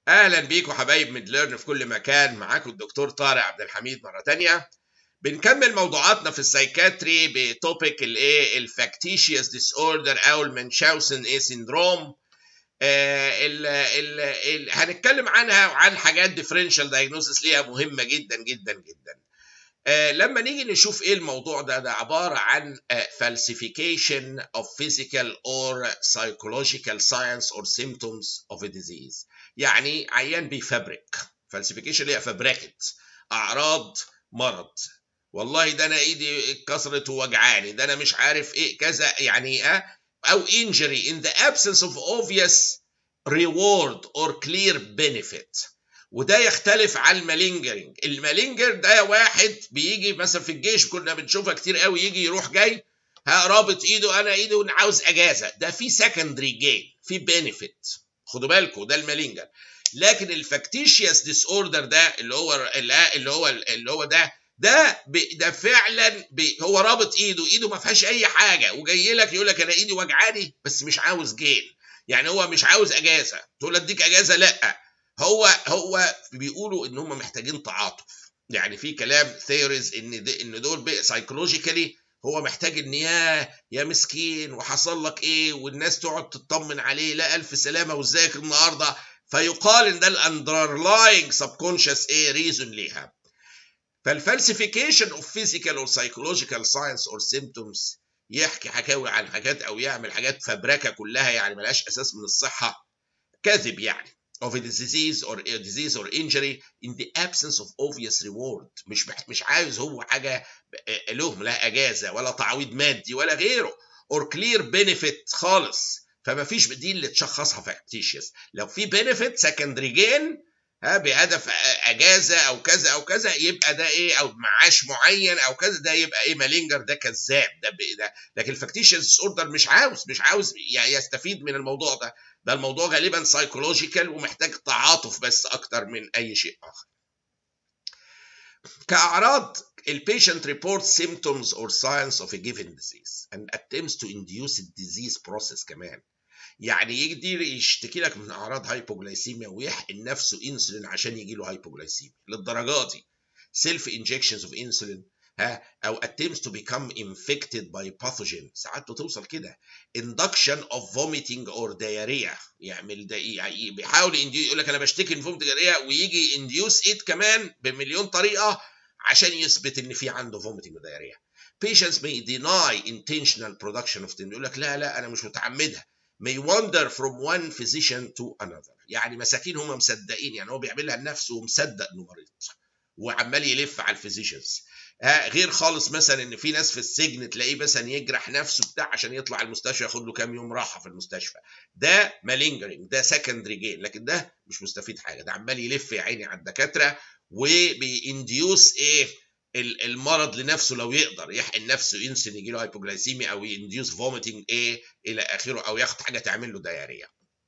اهلا بيكم حبايب ميدليرن في كل مكان معاكم الدكتور طارق عبد الحميد مره تانية بنكمل موضوعاتنا في السايكاتري بتوبيك الايه الفاكتيشيوس ديس اوردر او المنشاوسن ايه سيندروم آه ال ال ال هنتكلم عنها وعن حاجات ديفرنشال دايجنوستس ليها مهمه جدا جدا جدا آه لما نيجي نشوف ايه الموضوع ده ده عباره عن uh, falsification of physical or psychological signs or symptoms of a disease يعني عيان بيفبرك falsification اللي هي فبركت اعراض مرض والله ده انا ايدي اتكسرت ووجعاني ده انا مش عارف ايه كذا يعني اه او injury in the absence of obvious reward or clear benefit وده يختلف عن المالينجرنج المالينجر ده واحد بيجي مثلا في الجيش كنا بنشوفها كتير قوي يجي يروح جاي ها رابط ايده انا ايده عاوز اجازه ده في سكندري جين في بينيفيت خدوا بالكم ده المالينجر لكن الفاكتيشيوس ديس اوردر ده اللي هو اللي هو اللي هو ده ده ده فعلا هو رابط ايده ايده ما فيهاش اي حاجه وجاي لك يقول لك انا ايدي وجعاني بس مش عاوز جين يعني هو مش عاوز اجازه تقول اديك اجازه لا هو هو بيقولوا ان هم محتاجين تعاطف يعني في كلام ثيوريز ان دي ان دول سايكولوجيكالي هو محتاج ان يا يا مسكين وحصل لك ايه والناس تقعد تطمن عليه لا الف سلامه وازيك النهارده فيقال ان ده الاندرلاينج سبكونشس ايه ريزون ليها فالفالسيفيكيشن اوف فيزيكال اور سايكولوجيكال ساينس اور سيمتومز يحكي حكاوي عن حاجات او يعمل حاجات فبركه كلها يعني ملهاش اساس من الصحه كذب يعني of a disease or a disease or injury in the absence of obvious reward مش مش عايز هو حاجه له لا اجازه ولا تعويض مادي ولا غيره or clear benefit خالص فما فيش دي اللي تشخصها فاكتيشيوس لو في benefit secondary gain ها بهدف اجازه او كذا او كذا يبقى ده ايه او معاش معين او كذا ده يبقى ايه مالينجر ده كذاب ده ده لكن الفاكتيشيوس اوردر مش عاوز مش عاوز يستفيد من الموضوع ده ده الموضوع غالبا سايكولوجيكال ومحتاج تعاطف بس اكتر من اي شيء اخر كاعراض البيشنت reports symptoms or signs of a given disease and attempts to induce a disease process كمان يعني يقدر يشتكي لك من اعراض هايبوجلايسيميا ويحقن نفسه انسولين عشان يجي له هايبوجلايسيميا للدرجه دي سيلف انجكشنز اوف انسولين ها او attempts to become infected by pathogen ساعات بتوصل كده induction of vomiting or diarrhea يعمل ده يعني بيحاول يقول لك انا بشتكي من vomiting diarrhea ويجي induce it كمان بمليون طريقه عشان يثبت ان في عنده vomiting or diarrhea patients may deny intentional production of يقول لك لا لا انا مش متعمدها may wander from one physician to another يعني مساكين هم مصدقين يعني هو بيعملها لنفسه ومصدق انه مريض وعمال يلف على الفيزيشنز غير خالص مثلا ان في ناس في السجن تلاقيه مثلا يجرح نفسه بتاع عشان يطلع المستشفى ياخد له كام يوم راحه في المستشفى ده مالينجرنج ده سكندري جين لكن ده مش مستفيد حاجه ده عمال يلف يا عيني على الدكاتره وبينديوس ايه المرض لنفسه لو يقدر يحقن نفسه ينسن يجي له هايبوجلايسيميا او ينديوس فوميتنج ايه الى اخره او ياخد حاجه تعمل له دايريا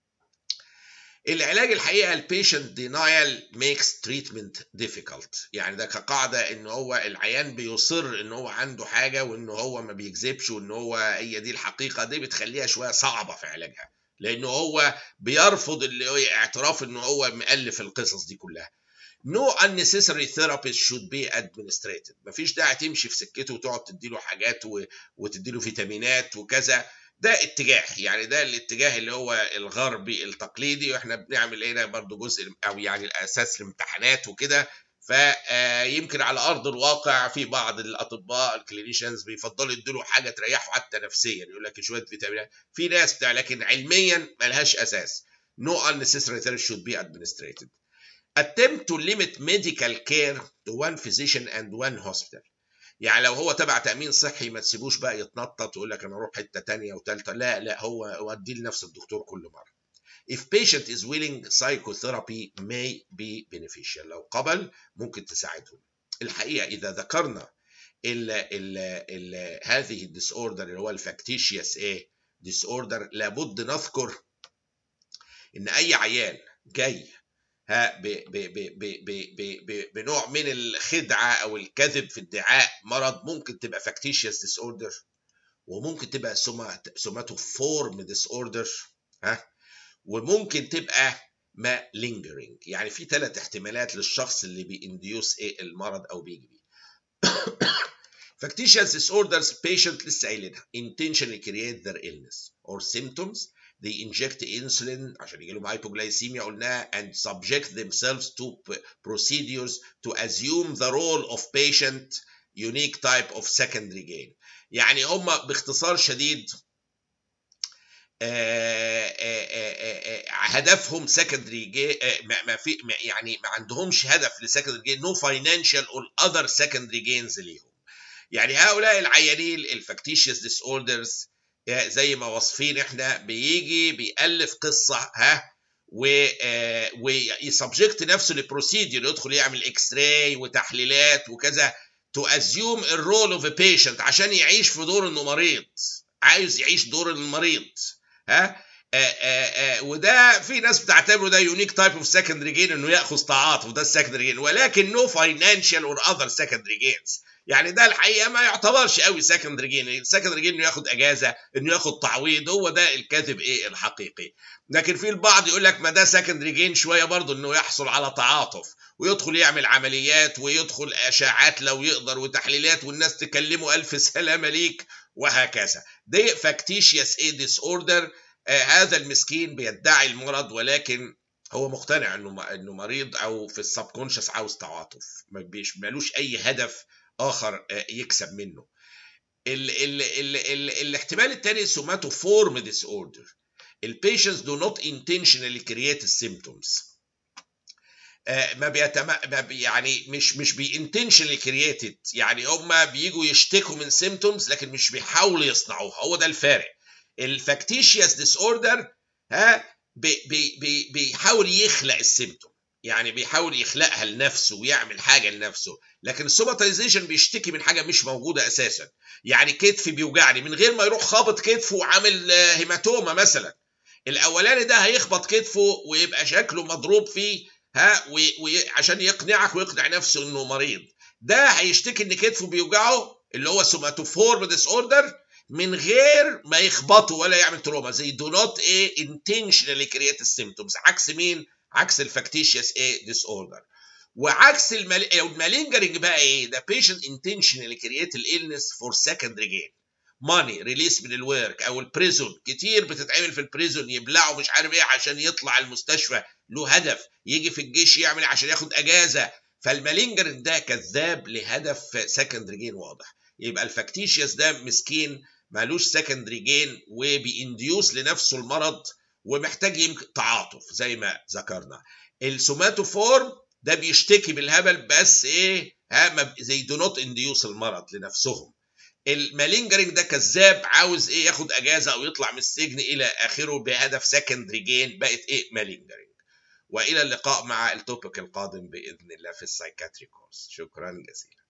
العلاج الحقيقه البيشنت دينايل ميكس تريتمنت ديفيكولت يعني ده كقاعده ان هو العيان بيصر ان هو عنده حاجه وان هو ما بيكذبش وان هو هي دي الحقيقه دي بتخليها شويه صعبه في علاجها لانه هو بيرفض اللي هو اعتراف ان هو مؤلف القصص دي كلها No unnecessary therapist should be administrated. مفيش داعي تمشي في سكته وتقعد تديله حاجات و... وتديله فيتامينات وكذا. ده اتجاه يعني ده الاتجاه اللي هو الغربي التقليدي واحنا بنعمل هنا برضو جزء او يعني الاساس الامتحانات وكده فيمكن على ارض الواقع في بعض الاطباء الكلينيشنز بيفضلوا يدوا حاجه تريحه حتى نفسيا يقول لك شويه فيتامينات في ناس بتاع لكن علميا ملهاش اساس no unnecessary therapy should be administrated attempt to limit medical care to one physician and one hospital يعني لو هو تبع تامين صحي ما تسيبوش بقى يتنطط ويقول لك انا اروح حته ثانيه وثالثه لا لا هو وديه لنفس الدكتور كل مره if patient is willing psychotherapy may be beneficial لو قبل ممكن تساعدهم الحقيقه اذا ذكرنا ال ال ال هذه الديس اوردر اللي هو الفاكتيشيوس ايه ديس اوردر لابد نذكر ان اي عيان جاي ها ب ب ب ب ب ب بنوع من الخدعه او الكذب في ادعاء مرض ممكن تبقى فاكتيشيوس ديس اوردر وممكن تبقى سوماتو فورم ديس اوردر ها وممكن تبقى ما lingering يعني في ثلاث احتمالات للشخص اللي بينديوس ايه المرض او بيجي بيه factitious disorders patient لسه قايلينها intentionally create their illness or symptoms they inject insulin عشان يجي لهم hypoglycemia قلناها and subject themselves to procedures to assume the role of patient unique type of secondary gain يعني هم باختصار شديد هدفهم سكندري جي ما في يعني ما عندهمش هدف لسكندري جين نو فاينانشال اور اذر سكندري جينز ليهم يعني هؤلاء العيانين الفاكتيشيوس ديس اوردرز زي ما واصفين احنا بيجي بيألف قصه ها و ويسبجكت نفسه لبروسيدير يدخل يعمل اكس راي وتحليلات وكذا تو ازيوم الرول اوف بيشنت عشان يعيش في دور انه مريض عايز يعيش دور المريض ها آآ آآ وده في ناس بتعتبره ده يونيك تايب اوف سكندري جين انه ياخذ تعاطف ده السكندري جين ولكن نو فاينانشال اور اذر سكندري جينز يعني ده الحقيقه ما يعتبرش قوي سكندري جين السكندري جين انه ياخد اجازه انه ياخد تعويض هو ده الكاتب ايه الحقيقي لكن في البعض يقول لك ما ده سكندري جين شويه برضه انه يحصل على تعاطف ويدخل يعمل عمليات ويدخل اشاعات لو يقدر وتحليلات والناس تكلمه الف سلامه ليك وهكذا دي فاكتيشيوس ايه ديس اوردر آه هذا المسكين بيدعي المرض ولكن هو مقتنع انه انه مريض او في السبكونشس عاوز تعاطف ما مالوش اي هدف اخر آه يكسب منه ال ال ال ال الاحتمال الثاني سوماتوفورم ديس اوردر البيشنتس دو نوت intentionally create السيمتومز ما بيتم ما بي يعني مش مش بينتنشنلي كرييتد يعني هم بيجوا يشتكوا من سيمتومز لكن مش بيحاولوا يصنعوها هو ده الفارق الفاكتيشيوس ديس اوردر ها بي بي بي بيحاول يخلق السيمتوم يعني بيحاول يخلقها لنفسه ويعمل حاجه لنفسه لكن السوماتيزيشن بيشتكي من حاجه مش موجوده اساسا يعني كتفي بيوجعني من غير ما يروح خابط كتفه وعامل هيماتوما مثلا الاولاني ده هيخبط كتفه ويبقى شكله مضروب فيه ها وعشان يقنعك ويقنع نفسه انه مريض ده هيشتكي ان كتفه بيوجعه اللي هو سوماتوفورم ديس اوردر من غير ما يخبطه ولا يعمل تروما زي دو نوت ايه intentionally create السيمتومز عكس مين؟ عكس الفاكتيشيوس ايه ديس اوردر وعكس المالينجرنج بقى ايه؟ ده patient intentionally create الالنس فور secondary gain ماني ريليس من الورك او البريزون كتير بتتعمل في البريزون يبلعوا مش عارف ايه عشان يطلع المستشفى له هدف يجي في الجيش يعمل عشان ياخد اجازه فالمالينجر ده كذاب لهدف سكندري جين واضح يبقى الفاكتيشيوس ده مسكين مالوش سكندري جين وبينديوس لنفسه المرض ومحتاج يمكن تعاطف زي ما ذكرنا السوماتوفورم ده بيشتكي بالهبل بس ايه ها زي دو نوت انديوس المرض لنفسهم المالينجرنج ده كذاب عاوز ايه ياخد اجازه او يطلع من السجن الى اخره بهدف سكندري جين بقت ايه مالينجرنج والى اللقاء مع التوبيك القادم باذن الله في السايكاتري كورس شكرا جزيلا